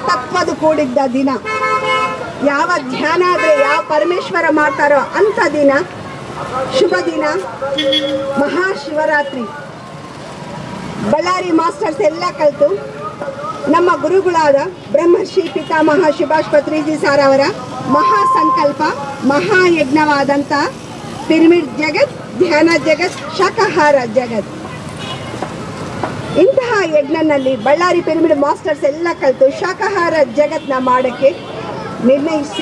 ತತ್ವದ ಕೂಡಿದ್ದ ದಿನ ಯಾವ ಧ್ಯಾನ ಆದರೆ ಯಾವ ಪರಮೇಶ್ವರ ಮಾಡ್ತಾರೋ ಅಂಥ ದಿನ ಶುಭ ದಿನ ಮಹಾಶಿವರಾತ್ರಿ ಬಳ್ಳಾರಿ ಮಾಸ್ಟರ್ಸ್ ಎಲ್ಲ ಕಲಿತು ನಮ್ಮ ಗುರುಗಳಾದ ಬ್ರಹ್ಮರ್ಷಿ ಪಿತಾಮಹ ಸುಭಾಷ್ ಪತ್ರಿಜಿ ಸಾರ್ ಅವರ ಮಹಾ ಸಂಕಲ್ಪ ಮಹಾಯಜ್ಞವಾದಂಥ ಪಿರಮಿಡ್ ಜಗತ್ ಧ್ಯಾನ ಜಗತ್ ಶಾಕಾಹಾರ ಜಗತ್ ಇಂತಹ ಯಜ್ಞನಲ್ಲಿ ಬಳ್ಳಾರಿ ಪಿರಮಿಡ್ ಮಾಸ್ಟರ್ಸ್ ಎಲ್ಲ ಕಲಿತು ಶಾಕಾಹಾರ ಜಗತ್ನ ಮಾಡೋಕ್ಕೆ ನಿರ್ಣಯಿಸಿ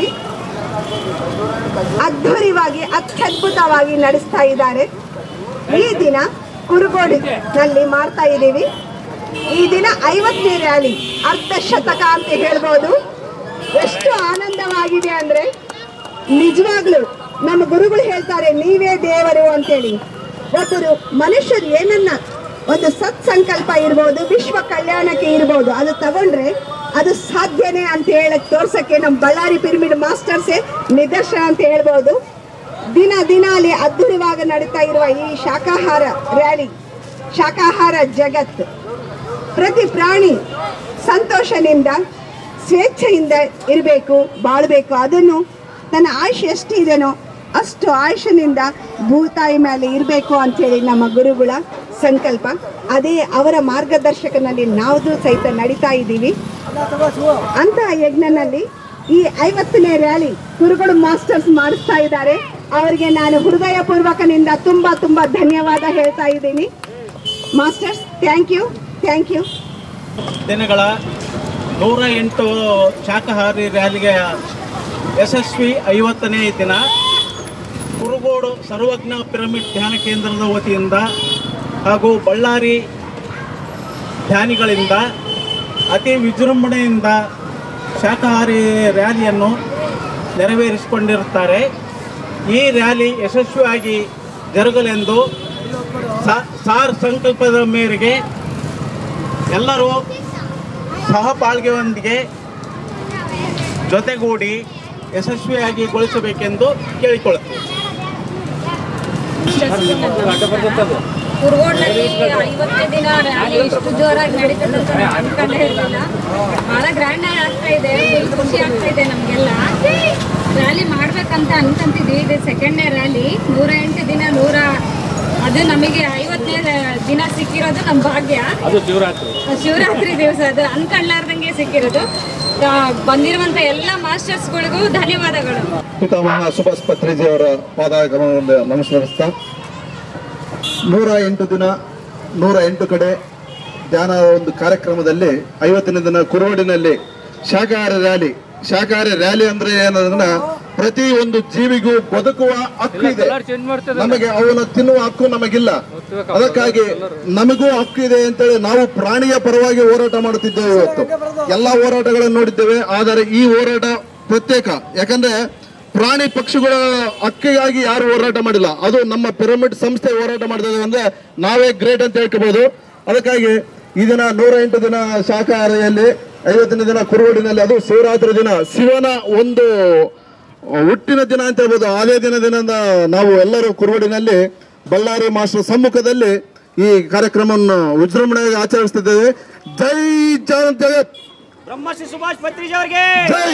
ಅದ್ಧೂರಿವಾಗಿ ಅತ್ಯದ್ಭುತವಾಗಿ ನಡೆಸ್ತಾ ಇದ್ದಾರೆ ಈ ದಿನ ಕುರುಗೋಡಿನಲ್ಲಿ ಮಾಡ್ತಾ ಇದ್ದೀವಿ ಈ ದಿನ ಐವತ್ತನೇ ರ್ಯಾಲಿ ಅರ್ಧ ಶತಕ ಅಂತ ಹೇಳ್ಬೋದು ಎಷ್ಟು ಆನಂದವಾಗಿದೆ ಅಂದ್ರೆ ನಿಜವಾಗ್ಲು ನಮ್ಮ ಗುರುಗಳು ಹೇಳ್ತಾರೆ ನೀವೇ ದೇವರು ಅಂತೇಳಿ ಒಬ್ಬರು ಮನುಷ್ಯರು ಏನನ್ನ ಒಂದು ಸತ್ಸಂಕಲ್ಪ ಇರ್ಬೋದು ವಿಶ್ವ ಕಲ್ಯಾಣಕ್ಕೆ ಇರ್ಬೋದು ಅದು ತಗೊಂಡ್ರೆ ಅದು ಸಾಧ್ಯನೇ ಅಂತ ಹೇಳಕ್ ತೋರ್ಸಕ್ಕೆ ನಮ್ಮ ಬಳ್ಳಾರಿ ಪಿರಮಿಡ್ ಮಾಸ್ಟರ್ಸೇ ನಿದರ್ಶನ ಅಂತ ಹೇಳ್ಬೋದು ದಿನ ದಿನ ಅಲ್ಲಿ ಅದ್ಭುತವಾಗಿ ನಡೀತಾ ಇರುವ ಈ ಶಾಕಾಹಾರ ರ್ಯಾಲಿ ಶಾಕಾಹಾರ ಜಗತ್ ಪ್ರತಿ ಪ್ರಾಣಿ ಸಂತೋಷದಿಂದ ಸ್ವೇಚ್ಛೆಯಿಂದ ಇರಬೇಕು ಬಾಳಬೇಕು ಅದನ್ನು ತನ್ನ ಆಯುಷ್ ಎಷ್ಟಿದೆನೋ ಅಷ್ಟು ಆಯುಷನಿಂದ ಭೂತಾಯಿ ಮೇಲೆ ಇರಬೇಕು ಅಂಥೇಳಿ ನಮ್ಮ ಗುರುಗಳ ಸಂಕಲ್ಪ ಅದೇ ಅವರ ಮಾರ್ಗದರ್ಶಕನಲ್ಲಿ ನಾವು ಸಹಿತ ನಡೀತಾ ಇದ್ದೀವಿ ಅಂತಹ ಯಜ್ಞನಲ್ಲಿ ಈ ಐವತ್ತನೇ ರ್ಯಾಲಿ ಕುರುಗಳು ಮಾಸ್ಟರ್ಸ್ ಮಾಡಿಸ್ತಾ ಇದ್ದಾರೆ ಅವರಿಗೆ ನಾನು ಹೃದಯ ಪೂರ್ವಕನಿಂದ ತುಂಬಾ ತುಂಬಾ ಧನ್ಯವಾದ ಹೇಳ್ತಾ ಇದ್ದೀನಿ masters thank you thank you ದಿನಗಳ ನೂರ ಎಂಟು ಶಾಕಾಹಾರಿ ರ್ಯಾಲಿಗೆ ಯಶಸ್ವಿ ಐವತ್ತನೇ ದಿನ ಕುರುಗೋಡು ಸರ್ವಜ್ಞ ಪಿರಮಿಡ್ ಧ್ಯಾನ ಕೇಂದ್ರದ ವತಿಯಿಂದ ಹಾಗೂ ಬಳ್ಳಾರಿ ಧ್ಯಾನಿಗಳಿಂದ ಅತಿ ವಿಜೃಂಭಣೆಯಿಂದ ಶಾಕಾಹಾರಿ ರ್ಯಾಲಿಯನ್ನು ನೆರವೇರಿಸಿಕೊಂಡಿರುತ್ತಾರೆ ಈ ರ್ಯಾಲಿ ಯಶಸ್ವಿಯಾಗಿ ಜರುಗಲೆಂದು ಸಾ- ಸಾರ್ ಸಂಕಲ್ಪದ ಮೇರೆಗೆ ಎಲ್ಲರೂ ಸಹಬಾಳ್ಗೆಯೊಂದಿಗೆ ಜೊತೆಗೂಡಿ ಯಶಸ್ವಿಯಾಗಿ ಗೊಳಿಸಬೇಕೆಂದು ಕೇಳಿಕೊಳ್ಳುತ್ತೇವೆ ಕುರುಗೋಡ್ನಲ್ಲಿ ಐವತ್ತನೇ ದಿನ ರ್ಯಾಲಿ ಇಷ್ಟು ಜೋರಾಗಿ ನಡೀತದೆ ಅಂತ ನಾವು ಅನ್ಕೊಂಡೇ ಇರಲಿಲ್ಲ ಭಾಳ ಗ್ರ್ಯಾಂಡ್ ಆಗಿ ಆಗ್ತಾ ಇದೆ ಫುಲ್ ಖುಷಿ ಆಗ್ತಾ ಇದೆ ನಮಗೆಲ್ಲ ರ್ಯಾಲಿ ಮಾಡ್ಬೇಕಂತ ಅನ್ಕೊಂತಿದ್ವಿ ಇದು ಸೆಕೆಂಡ್ನೇ ರ್ಯಾಲಿ ನೂರ ಎಂಟು ದಿನ ನೂರ ಅದು ನಮಗೆ ಐವತ್ತನೇ ದಿನ ಸಿಕ್ಕಿರೋದು ನಮ್ಮ ಭಾಗ್ಯ ಅದು ಶಿವರಾತ್ರಿ ಶಿವರಾತ್ರಿ ದಿವಸ ಅದು ಅನ್ಕೊಂಡ್ಲಾರ್ದಂಗೆ ಸಿಕ್ಕಿರೋದು ಆ, ಬಂದಿರುವಂತ ಎಲ್ಲ ಮಾಸ್ಟರ್ಸ್ಗಳಿಗೂ ಧನ್ಯವಾದಗಳು ಪಿತಾಮಹ ಸುಭಾಷ್ ಪತ್ರಿಜಿ ಅವರ ಪಾದಾಗಮನವನ್ನು ನಮಸ್ಕರಿಸ್ತಾ ನೂರ ಎಂಟು ದಿನ ನೂರ ಎಂಟು ಕಡೆ ಧ್ಯಾನ ಒಂದು ಕಾರ್ಯಕ್ರಮದಲ್ಲಿ ಐವತ್ತನೇ ದಿನ ಕುರುವಡಿನಲ್ಲಿ ಶಾಕಾಹಾರ ರ್ಯಾಲಿ ಶಾಕಾಹಾರಿ ರ್ಯಾಲಿ ಅಂದ್ರೆ ಏನಂದ್ರೆ ಪ್ರತಿ ಒಂದು ಜೀವಿಗೂ ಬದುಕುವ ಹಕ್ಕು ಇದೆ ನಮಗೆ ಅವನ ತಿನ್ನುವ ಹಕ್ಕು ನಮಗಿಲ್ಲ ಅದಕ್ಕಾಗಿ ನಮಗೂ ಹಕ್ಕು ಇದೆ ಅಂತೇಳಿ ನಾವು ಪ್ರಾಣಿಯ ಪರವಾಗಿ ಹೋರಾಟ ಮಾಡುತ್ತಿದ್ದೇವೆ ಇವತ್ತು ಎಲ್ಲಾ ಹೋರಾಟಗಳನ್ನು ನೋಡಿದ್ದೇವೆ ಆದರೆ ಈ ಹೋರಾಟ ಪ್ರತ್ಯೇಕ ಯಾಕಂದ್ರೆ ಪ್ರಾಣಿ ಪಕ್ಷಿಗಳ ಹಕ್ಕಿಗಾಗಿ ಯಾರು ಹೋರಾಟ ಮಾಡಿಲ್ಲ ಅದು ನಮ್ಮ ಪಿರಮಿಡ್ ಸಂಸ್ಥೆ ಹೋರಾಟ ಮಾಡ್ತಿದ್ದೇವೆ ಅಂದ್ರೆ ನಾವೇ ಗ್ರೇಟ್ ಅಂತ ಹೇಳ್ಕೋಬಹುದು ಅದಕ್ಕಾಗಿ ಈ ದಿನ ನೂರ ಎಂಟು ದಿನ ಶಾಖಾಹಾರಿಯಲ್ಲಿ ಐವತ್ತನೇ ದಿನ ಕುರುಗೋಡಿನಲ್ಲಿ ಅದು ಶಿವರಾತ್ರಿ ದಿನ ಶಿವನ ಒಂದು ಹುಟ್ಟಿನ ದಿನ ಅಂತ ಹೇಳ್ಬೋದು ಅದೇ ದಿನ ದಿನದ ನಾವು ಎಲ್ಲರೂ ಕುರುಗೋಡಿನಲ್ಲಿ ಬಳ್ಳಾರಿ ಮಾಸ್ಟರ್ ಸಮ್ಮುಖದಲ್ಲಿ ಈ ಕಾರ್ಯಕ್ರಮವನ್ನು ವಿಜೃಂಭಣೆಯಾಗಿ ಆಚರಿಸುತ್ತಿದ್ದೇವೆ ಜೈ ಜಾನ್ ಜಗತ್ ಬ್ರಹ್ಮಶ್ರೀ ಸುಭಾಷ್ ಪತ್ರಿಜಿ ಅವರಿಗೆ ಜೈ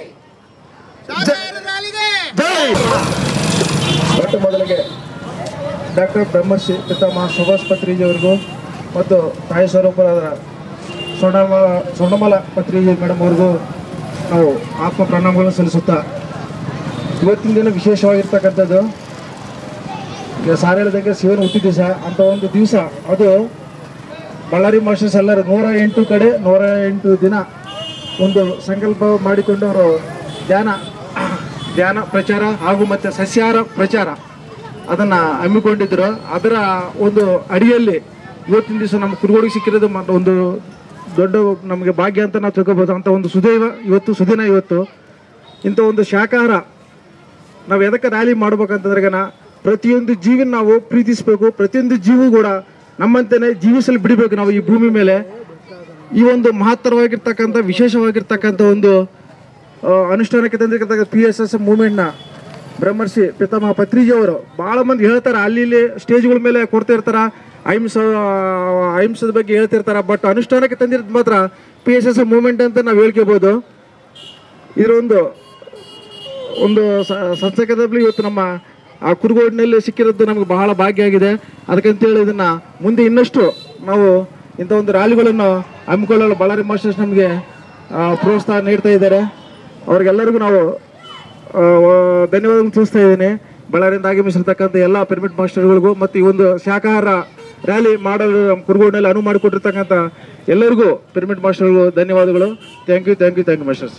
ಜೈ ಮೊಟ್ಟ ಮೊದಲಿಗೆ ಡಾಕ್ಟರ್ ಬ್ರಹ್ಮಶ್ರೀ ಪಿತಾಮಹ ಸುಭಾಷ್ ಪತ್ರಿಜಿ ಅವರಿಗೂ ಮತ್ತು ತಾಯಿ ಸ್ವರೂಪರಾದ ಸ್ವರ್ಣಮ ಸ್ವರ್ಣಮಲ ಪತ್ರಿಜಿ ಮೇಡಮ್ ಅವ್ರಿಗೂ ನಾವು ಆತ್ಮ ಪ್ರಣಾಮಗಳನ್ನು ಸಲ್ಲಿಸುತ್ತಾ ಇವತ್ತಿನ ದಿನ ವಿಶೇಷವಾಗಿರ್ತಕ್ಕಂಥದ್ದು ಈಗ ಸಾರ್ ಹೇಳಿದಂಗೆ ಶಿವನ ಹುಟ್ಟಿ ದಿವಸ ಅಂತ ಒಂದು ದಿವಸ ಅದು ಬಳ್ಳಾರಿ ಮಾಸ್ಟರ್ಸ್ ಎಲ್ಲರೂ ನೂರ ಎಂಟು ಕಡೆ ನೂರ ಎಂಟು ದಿನ ಒಂದು ಸಂಕಲ್ಪ ಮಾಡಿಕೊಂಡು ಅವರು ಧ್ಯಾನ ಧ್ಯಾನ ಪ್ರಚಾರ ಹಾಗೂ ಮತ್ತು ಸಸ್ಯಾಹಾರ ಪ್ರಚಾರ ಅದನ್ನು ಹಮ್ಮಿಕೊಂಡಿದ್ರು ಅದರ ಒಂದು ಅಡಿಯಲ್ಲಿ ಇವತ್ತಿನ ದಿವಸ ನಮ್ಮ ಕುರುಗೋಡಿಗೆ ಸಿಕ್ಕಿರೋದು ಮ- ಒಂದು ದೊಡ್ಡ ನಮಗೆ ಭಾಗ್ಯ ಅಂತ ನಾವು ತಿಳ್ಕೊಬೋದು ಅಂತ ಒಂದು ಸುದೈವ ಇವತ್ತು ಸುದಿನ ಇವತ್ತು ಇಂಥ ಒಂದು ಶಾಕಾಹಾರ ನಾವು ಎದಕ್ಕೆ ರ್ಯಾಲಿ ಮಾಡ್ಬೇಕಂತಂದ್ರೆಗನ ಪ್ರತಿಯೊಂದು ಜೀವಿನ ನಾವು ಪ್ರೀತಿಸಬೇಕು ಪ್ರತಿಯೊಂದು ಜೀವಿ ಕೂಡ ನಮ್ಮಂತೆಯೇ ಜೀವಿಸಲು ಬಿಡಬೇಕು ನಾವು ಈ ಭೂಮಿ ಮೇಲೆ ಈ ಒಂದು ಮಹತ್ತರವಾಗಿರ್ತಕ್ಕಂಥ ವಿಶೇಷವಾಗಿರ್ತಕ್ಕಂಥ ಒಂದು ಆ, ಅನುಷ್ಠಾನಕ್ಕೆ ತಂದಿರ್ತಕ್ಕಂಥ ಪಿ ಎಸ್ ಎಸ್ ಮೂವ್ಮೆಂಟ್ನ ಬ್ರಹ್ಮರ್ಷಿ ಪಿತಾಮಹ ಪತ್ರಿಜಿ ಅವರು ಭಾಳ ಮಂದಿ ಹೇಳ್ತಾರೆ ಅಲ್ಲಿ ಇಲ್ಲಿ ಸ್ಟೇಜ್ಗಳ ಮೇಲೆ ಕೊಡ್ತಾ ಇರ್ತಾರ ಅಹಿಂಸ ಅಹಿಂಸದ ಬಗ್ಗೆ ಹೇಳ್ತಿರ್ತಾರೆ ಬಟ್ ಅನುಷ್ಠಾನಕ್ಕೆ ತಂದಿರೋದು ಮಾತ್ರ ಪಿ ಎಸ್ ಎಸ್ ಮೂವ್ಮೆಂಟ್ ಅಂತ ನಾವು ಹೇಳ್ಕೋಬೋದು ಇದರ ಒಂದು ಒಂದು ಸಂಸ್ಥಕದಲ್ಲಿ ಇವತ್ತು ನಮ್ಮ ಆ ಕುರುಗೋಡಿನಲ್ಲಿ ಸಿಕ್ಕಿರೋದು ನಮಗೆ ಬಹಳ ಭಾಗ್ಯ ಆಗಿದೆ ಅದಕ್ಕಂತೇಳಿ ಇದನ್ನ ಮುಂದೆ ಇನ್ನಷ್ಟು ನಾವು ಇಂಥ ಒಂದು ರ್ಯಾಲಿಗಳನ್ನು ಹಮ್ಮಿಕೊಳ್ಳಲು ಬಳ್ಳಾರಿ ಮಾಸ್ಟರ್ಸ್ ನಮಗೆ ಆ, ಪ್ರೋತ್ಸಾಹ ನೀಡ್ತಾ ಇದ್ದಾರೆ ಅವ್ರಿಗೆಲ್ಲರಿಗೂ ನಾವು ಆ, ವ- ಧನ್ಯವಾದ ತಿಳಿಸ್ತಾ ಇದ್ದೀನಿ ಬಳ್ಳಾರಿಯಿಂದ ಆಗಮಿಸಿರ್ತಕ್ಕಂಥ ಎಲ್ಲ ಪಿರಮಿಡ್ ಮಾಸ್ಟರ್ಗಳಿಗೂ ಮತ್ತು ಈ ಒಂದು ಶಾಖಾಹಾರ ರ್ಯಾಲಿ ಮಾಡಲು ನಮ್ಮ ಕುರುಗೋಡಿನಲ್ಲಿ ಅನುವು ಮಾಡಿಕೊಟ್ಟಿರ್ತಕ್ಕಂಥ ಎಲ್ಲರಿಗೂ ಪಿರಮಿಡ್ ಮಾಸ್ಟರ್ಗಳು ಧನ್ಯವಾದಗಳು thank you thank you thank you masters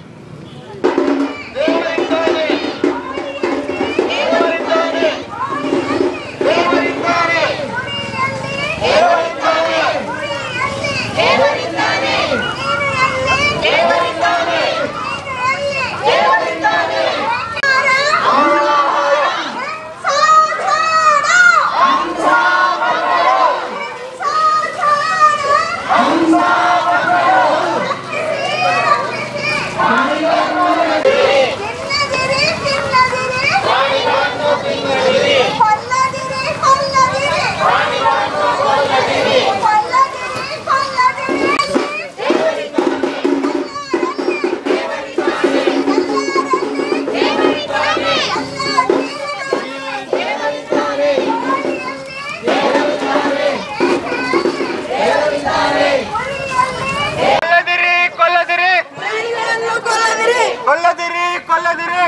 ಕೊಲ್ಲದಿರಿ ಕೊಲ್ಲದಿರಿ ಕೊಲ್ಲದಿರಿ ಕೊಲ್ಲದಿರಿ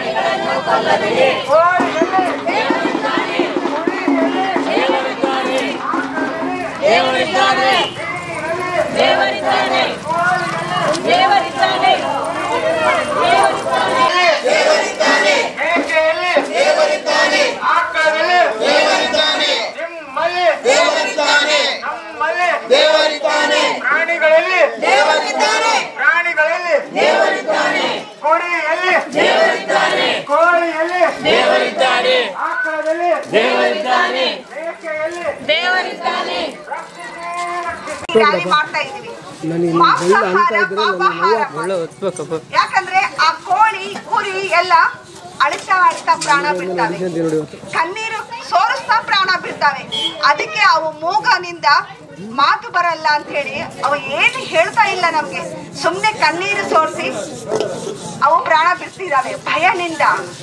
ಮೇಕೆಯಲ್ಲಿ ಆಕಳದಲ್ಲಿ ನಿಮ್ಮಲ್ಲಿ ನಮ್ಮಲ್ಲಿ ಪ್ರಾಣಿಗಳಲ್ಲಿ ಪ್ರಾಣಿಗಳಲ್ಲಿ ಕೋಳಿಯಲ್ಲಿ ಕೋಳಿಯಲ್ಲಿ ಆಕಳದಲ್ಲಿ ಮೇಕೆಯಲ್ಲಿ ರ್ಯಾಲಿ ಮಾಡ್ತಾ ಇದೀವಿ ಮಾಂಸಾಹಾರ ಪಾಪಾಹಾರ ಯಾಕಂದ್ರೆ ಆ ಕೋಳಿ ಕುರಿ ಎಲ್ಲ ಅಳಿತಾ ಅಳಿತಾ ಪ್ರಾಣ ಬಿಡ್ತವೆ ಕಣ್ಣೀರು ಸೋರಿಸ್ತಾ ಪ್ರಾಣ ಬಿಡ್ತವೆ ಅದಕ್ಕೆ ಅವು ಮೂಗನಿಂದ ಮಾತು ಬರಲ್ಲ ಅಂತ ಹೇಳಿ ಅವು ಏನು ಹೇಳ್ತಾ ಇಲ್ಲ ನಮ್ಗೆ ಸುಮ್ಮನೆ ಕಣ್ಣೀರು ಸೋರಿಸಿ ಅವು ಪ್ರಾಣ ಬಿಡ್ತಿದಾವೆ ಭಯನಿಂದ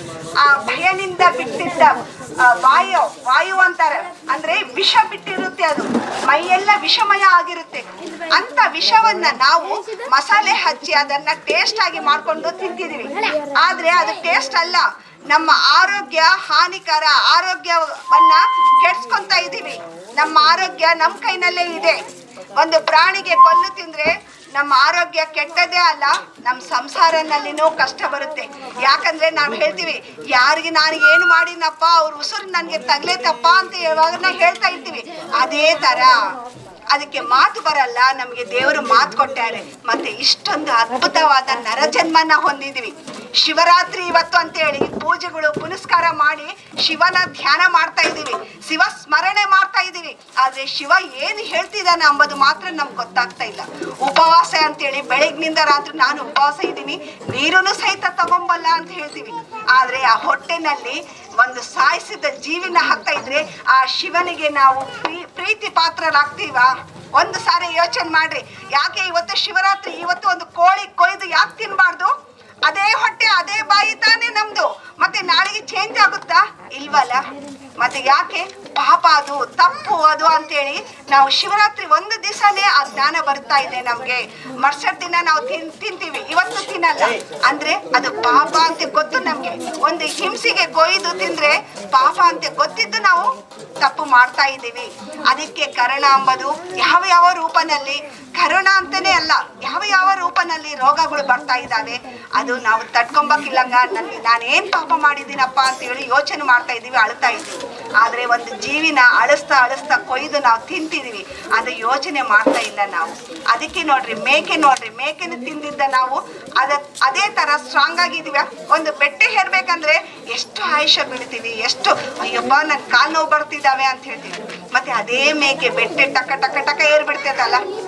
ಆ ಭಯನಿಂದ ಬಿಟ್ಟಿದ್ದ ಆ, ವಾಯು ವಾಯು ಅಂತಾರೆ ಅಂದ್ರೆ ವಿಷ ಬಿಟ್ಟಿರುತ್ತೆ ಅದು ಮೈಯೆಲ್ಲ ವಿಷಮಯ ಆಗಿರುತ್ತೆ ಅಂತ ವಿಷವನ್ನ ನಾವು ಮಸಾಲೆ ಹಚ್ಚಿ ಅದನ್ನ ಟೇಸ್ಟ್ ಆಗಿ ಮಾಡ್ಕೊಂಡು ತಿಂತಿದೀವಿ ಆದ್ರೆ ಅದು ಟೇಸ್ಟ್ ಅಲ್ಲ ನಮ್ಮ ಆರೋಗ್ಯ ಹಾನಿಕರ ಆರೋಗ್ಯವನ್ನ ಕೆಡ್ಸ್ಕೊಂತ ಇದೀವಿ ನಮ್ಮ ಆರೋಗ್ಯ ನಮ್ಮ ಕೈನಲ್ಲೇ ಇದೆ ಒಂದು ಪ್ರಾಣಿಗೆ ಕೊಲ್ಲು ತಿಂದ್ರೆ ನಮ್ಮ ಆರೋಗ್ಯ ಕೆಟ್ಟದೇ ಅಲ್ಲ ನಮ್ಮ ಸಂಸಾರನಲ್ಲಿನೂ ಕಷ್ಟ ಬರುತ್ತೆ ಯಾಕಂದ್ರೆ ನಾವು ಹೇಳ್ತೀವಿ ಯಾರಿಗೆ ನಾನು ಏನು ಮಾಡಿನಪ್ಪ ಅವ್ರ ಉಸಿರು ನನಗೆ ತಗ್ಲೇತಪ್ಪ ಅಂತ ಯಾವಾಗ ನಾವು ಹೇಳ್ತಾ ಇರ್ತೀವಿ ಅದೇ ತರ ಅದಕ್ಕೆ ಮಾತು ಬರಲ್ಲ ನಮಗೆ ದೇವರು ಮಾತು ಕೊಟ್ಟಾರೆ ಮತ್ತೆ ಇಷ್ಟೊಂದು ಅದ್ಭುತವಾದ ನರಜನ್ಮನ ಹೊಂದಿದೀವಿ ಶಿವರಾತ್ರಿ ಇವತ್ತು ಅಂತ ಹೇಳಿ ಪೂಜೆಗಳು ಪುನಸ್ಕಾರ ಮಾಡಿ ಶಿವನ ಧ್ಯಾನ ಮಾಡ್ತಾ ಇದೀವಿ ಶಿವ ಸ್ಮರಣೆ ಮಾಡ್ತಾ ಇದೀವಿ ಆದ್ರೆ ಶಿವ ಏನು ಹೇಳ್ತಿದ್ದಾನೆ ಅಂಬುದು ಮಾತ್ರ ನಮ್ಗೆ ಗೊತ್ತಾಗ್ತಾ ಇಲ್ಲ ಉಪವಾಸ ಅಂತೇಳಿ ಬೆಳಗ್ನಿಂದ ರಾತ್ರಿ ನಾನು ಉಪವಾಸ ಇದ್ದೀನಿ ನೀರನ್ನು ಸಹಿತ ತಗೊಂಬಲ್ಲ ಅಂತ ಹೇಳ್ತೀವಿ ಆದ್ರೆ ಆ ಹೊಟ್ಟೆನಲ್ಲಿ ಒಂದು ಸಾಯಿಸಿದ ಜೀವಿನ ಹಾಕ್ತಾ ಇದ್ರೆ ಆ ಶಿವನಿಗೆ ನಾವು ಪ್ರೀ- ಪ್ರೀತಿ ಪಾತ್ರರಾಗ್ತೀವಾ ಒಂದು ಸಾರಿ ಯೋಚನೆ ಮಾಡ್ರಿ ಯಾಕೆ ಇವತ್ತು ಶಿವರಾತ್ರಿ ಇವತ್ತು ಒಂದು ಕೋಳಿ ಕೊಯ್ದು ಯಾಕೆ ತಿನ್ಬಾರ್ದು ಅದೇ ಹೊಟ್ಟೆ ಅದೇ ಬಾಯಿ ತಾನೇ ನಮ್ದು ಮತ್ತೆ ನಾಳೆಗೆ ಚೇಂಜ್ ಆಗುತ್ತಾ ಇಲ್ವಲ್ಲ ಮತ್ತೆ ಯಾಕೆ ಪಾಪ ಅದು ತಪ್ಪು ಅದು ಅಂತೇಳಿ ನಾವು ಶಿವರಾತ್ರಿ ಒಂದು ದಿವಸನೇ ಆ ಜ್ಞಾನ ಬರ್ತಾ ಇದೆ ನಮ್ಗೆ ಮರ್ಸಡ್ ದಿನ ನಾವು ತಿನ್ ತಿಂತೀವಿ ಇವತ್ತು ತಿನ್ನಲ್ಲ ಅಂದ್ರೆ ಅದು ಪಾಪ ಅಂತ ಗೊತ್ತು ನಮ್ಗೆ ಒಂದು ಹಿಂಸಿಗೆ ಕೊಯ್ದು ತಿಂದ್ರೆ ಪಾಪ ಅಂತ ಗೊತ್ತಿದ್ದು ನಾವು ತಪ್ಪು ಮಾಡ್ತಾ ಇದ್ದೀವಿ ಅದಕ್ಕೆ ಕರುಣ ಅಂಬದು ಯಾವ ಯಾವ ರೂಪನಲ್ಲಿ ಕರುಣ ಅಂತಾನೆ ಅಲ್ಲ ಯಾವ ಯಾವ ರೂಪನಲ್ಲಿ ರೋಗಗಳು ಬರ್ತಾ ಇದ್ದಾವೆ ಅದು ನಾವು ತಡ್ಕೊಂಬಕ್ಕಿಲ್ಲಂಗ ನನಗೆ ನಾನೇನ್ ಪಾಪ ಮಾಡಿದ್ದೀನಪ್ಪ ಅಂತ ಹೇಳಿ ಯೋಚನೆ ಮಾಡ್ತಾ ಇದ್ದೀವಿ ಅಳ್ತಾ ಇದ್ದೀವಿ ಆದ್ರೆ ಒಂದು ಜೀವಿನ ಅಳಿಸ್ತಾ ಅಳಿಸ್ತಾ ಕೊಯ್ದು ನಾವು ತಿಂತಿದೀವಿ ಅದು ಯೋಚನೆ ಮಾಡ್ತಾ ಇಲ್ಲ ನಾವು ಅದಕ್ಕೆ ನೋಡ್ರಿ ಮೇಕೆ ನೋಡ್ರಿ ಮೇಕೆನ ತಿಂದಿದ್ದ ನಾವು ಅದ ಅದೇ ತರ ಸ್ಟ್ರಾಂಗ್ ಆಗಿದೀವ ಒಂದು ಬೆಟ್ಟೆ ಹೇರ್ಬೇಕಂದ್ರೆ ಎಷ್ಟು ಆಯುಷ ಬೀಳ್ತೀವಿ ಎಷ್ಟು ಅಯ್ಯಪ್ಪ ನನ್ ಕಾಲ್ ನೋವು ಬರ್ತಿದ್ದಾವೆ ಅಂತ ಹೇಳ್ತೀವಿ ಮತ್ತೆ ಅದೇ ಮೇಕೆ ಬೆಟ್ಟೆ ಟಕ ಟಕ ಟಕ ಏರ್ ಬಿಡ್ತೈತಲ್ಲ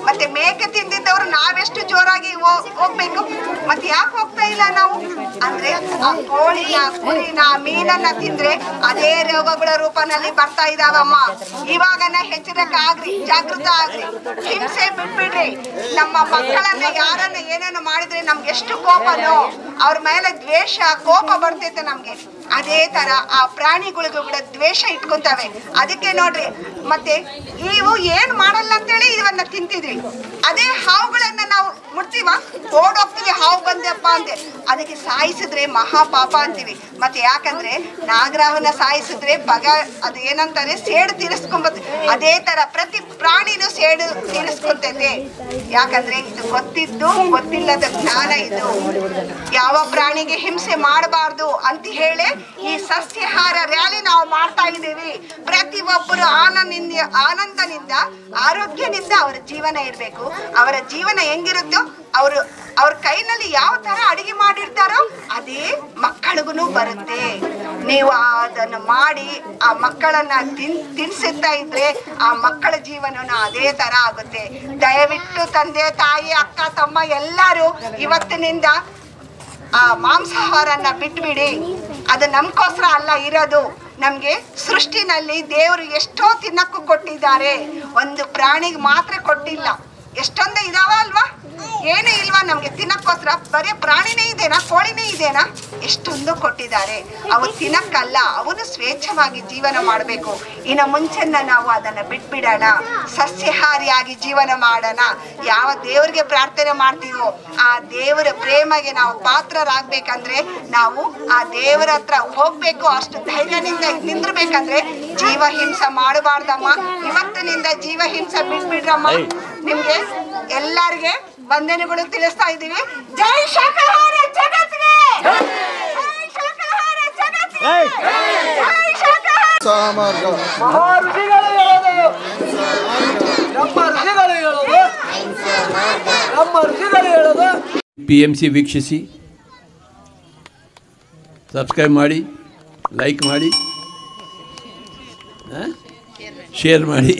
ಮತ್ತೆ ಮೇಕೆ ತಿಂದಿದ್ದವ್ರು ನಾವೆಷ್ಟು ಜೋರಾಗಿ ಹೋ- ಹೋಗ್ಬೇಕು ಮತ್ತೆ ಯಾಕೆ ಹೋಗ್ತಾ ಇಲ್ಲ ನಾವು ಅಂದ್ರೆ ಆ ಕೋಳಿನ ಕುರಿನ ಮೀನನ್ನ ತಿಂದ್ರೆ ಅದೇ ರೋಗಗಳ ರೂಪನಲ್ಲಿ ಬರ್ತಾ ಇದಾವಮ್ಮ ಇವಾಗನ ಎಚ್ಚರಿಕೆ ಜಾಗೃತ ಆಗ್ರಿ ಹಿಂಸೆ ಬಿಟ್ಬಿಡ್ರಿ ನಮ್ಮ ಮಕ್ಕಳನ್ನ ಯಾರನ್ನ ಏನೇನು ಮಾಡಿದ್ರೆ ನಮ್ಗೆ ಎಷ್ಟು ಕೋಪನೋ ಅವ್ರ ಮೇಲೆ ದ್ವೇಷ ಕೋಪ ಬರ್ತೈತೆ ನಮ್ಗೆ ಅದೇ ತರ ಆ ಪ್ರಾಣಿಗಳಿಗೂ ಕೂಡ ದ್ವೇಷ ಇಟ್ಕೊಂತವೆ ಅದಕ್ಕೆ ನೋಡ್ರಿ ಮತ್ತೆ ಇವು ಏನ್ ಮಾಡಲ್ಲ ಅಂತೇಳಿ ಇವನ್ನ ತಿಂತಿದ್ವಿ ಅದೇ ಹಾವುಗಳನ್ನ ನಾವು ಮುಟ್ತೀವ ಓಡೋಗ್ತೀವಿ ಹಾವು ಬಂದೆಪ್ಪ ಅಂತೆ ಅದಕ್ಕೆ ಸಾಯಿಸಿದ್ರೆ ಮಹಾ ಪಾಪ ಅಂತೀವಿ ಮತ್ತೆ ಯಾಕಂದ್ರೆ ನಾಗರಾವನ ಸಾಯಿಸಿದ್ರೆ ಪಗ ಅದು ಏನಂತಾರೆ ಸೇಡು ತೀರಿಸ್ಕೊಂಬತ್ ಅದೇ ತರ ಪ್ರತಿ ಪ್ರಾಣಿನೂ ಸೇಡು ತೀರಿಸ್ಕೊಂತೈತೆ ಯಾಕಂದ್ರೆ ಇದು ಗೊತ್ತಿದ್ದು ಗೊತ್ತಿಲ್ಲದ ಜ್ಞಾನ ಇದು ಯಾವ ಪ್ರಾಣಿಗೆ ಹಿಂಸೆ ಮಾಡಬಾರ್ದು ಅಂತ ಹೇಳಿ ಈ ಸಸ್ಯಾಹಾರ ರ್ಯಾಲಿ ನಾವು ಮಾಡ್ತಾ ಇದ್ದೀವಿ ಪ್ರತಿ ಒಬ್ಬರು ಆನಂದಿಂದ ಆನಂದನಿಂದ ಆರೋಗ್ಯನಿಂದ ಅವರ ಜೀವನ ಇರಬೇಕು ಅವರ ಜೀವನ ಹೆಂಗಿರುತ್ತೋ ಅವರು ಅವ್ರ ಕೈನಲ್ಲಿ ಯಾವ ತರ ಅಡಿಗೆ ಮಾಡಿರ್ತಾರೋ ಅದೇ ಮಕ್ಕಳಿಗೂ ಬರುತ್ತೆ ನೀವು ಅದನ್ನು ಮಾಡಿ ಆ ಮಕ್ಕಳನ್ನ ತಿನ್ ತಿನ್ಸುತ್ತಾ ಇದ್ರೆ ಆ ಮಕ್ಕಳ ಜೀವನನ ಅದೇ ತರ ಆಗುತ್ತೆ ದಯವಿಟ್ಟು ತಂದೆ ತಾಯಿ ಅಕ್ಕ ತಮ್ಮ ಎಲ್ಲರೂ ಇವತ್ತಿನಿಂದ ಆ ಮಾಂಸಾಹಾರನ್ನ ಬಿಟ್ಬಿಡಿ ಅದು ನಮ್ಗೋಸ್ಕರ ಅಲ್ಲ ಇರೋದು ನಮ್ಗೆ ಸೃಷ್ಟಿನಲ್ಲಿ ದೇವರು ಎಷ್ಟೋ ತಿನ್ನಕ್ಕೂ ಕೊಟ್ಟಿದ್ದಾರೆ ಒಂದು ಪ್ರಾಣಿಗೆ ಮಾತ್ರ ಕೊಟ್ಟಿಲ್ಲ ಎಷ್ಟೊಂದು ಇದಾವ ಅಲ್ವಾ ಏನು ಇಲ್ವಾ ನಮ್ಗೆ ತಿನ್ನಕ್ಕೋಸ್ಕರ ಬರೀ ಪ್ರಾಣಿನೇ ಇದೆನಾ ಕೋಳಿನೇ ಇದೆನಾ ಎಷ್ಟೊಂದು ಕೊಟ್ಟಿದ್ದಾರೆ ಅವು ತಿನ್ನಕ್ಕಲ್ಲ ಅವನು ಸ್ವೇಚ್ಛವಾಗಿ ಜೀವನ ಮಾಡಬೇಕು ಇನ್ನು ಮುಂಚೆನ ನಾವು ಅದನ್ನ ಬಿಟ್ಬಿಡೋಣ ಸಸ್ಯಾಹಾರಿಯಾಗಿ ಜೀವನ ಮಾಡೋಣ ಯಾವ ದೇವರಿಗೆ ಪ್ರಾರ್ಥನೆ ಮಾಡ್ತೀವೋ ಆ ದೇವರ ಪ್ರೇಮಗೆ ನಾವು ಪಾತ್ರರಾಗ್ಬೇಕಂದ್ರೆ ನಾವು ಆ ದೇವರ ಹತ್ರ ಹೋಗ್ಬೇಕು ಅಷ್ಟು ಧೈರ್ಯದಿಂದ ನಿಂದ್ರಬೇಕಂದ್ರೆ ಜೀವ ಹಿಂಸೆ ಮಾಡಬಾರ್ದಮ್ಮ ಇವತ್ತಿನಿಂದ ಜೀವ ಹಿಂಸೆ ಬಿಟ್ಬಿಡ್ರಮ್ಮ ನಿಮ್ಗೆ ಎಲ್ಲರಿಗೆ ವಂದನೆಗಳು ತಿಳಿಸ್ತಾ ಇದ್ದೀವಿ ಜೈ ಶಾಕಾಹಾರ ಜಗತ್ಗೆ ಜೈ ಶಾಕಾಹಾರ ಜಗತ್ಗೆ ಜೈ ಶಾಕಾಹಾರ ಸಹಮಾರ್ಗ ಋಷಿಗಳು ಹೇಳೋದು ನಮ್ಮ ಋಷಿಗಳು ಹೇಳೋದು ನಮ್ಮ ಋಷಿಗಳು ಹೇಳೋದು ಪಿ ಎಮ್ ಸಿ ವೀಕ್ಷಿಸಿ ಸಬ್ಸ್ಕ್ರೈಬ್ ಮಾಡಿ ಲೈಕ್ ಮಾಡಿ ಶೇರ್ ಮಾಡಿ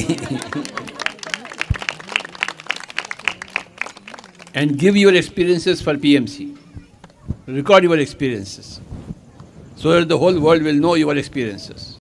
and give your experiences for PMC. Record your experiences so that the whole world will know your experiences.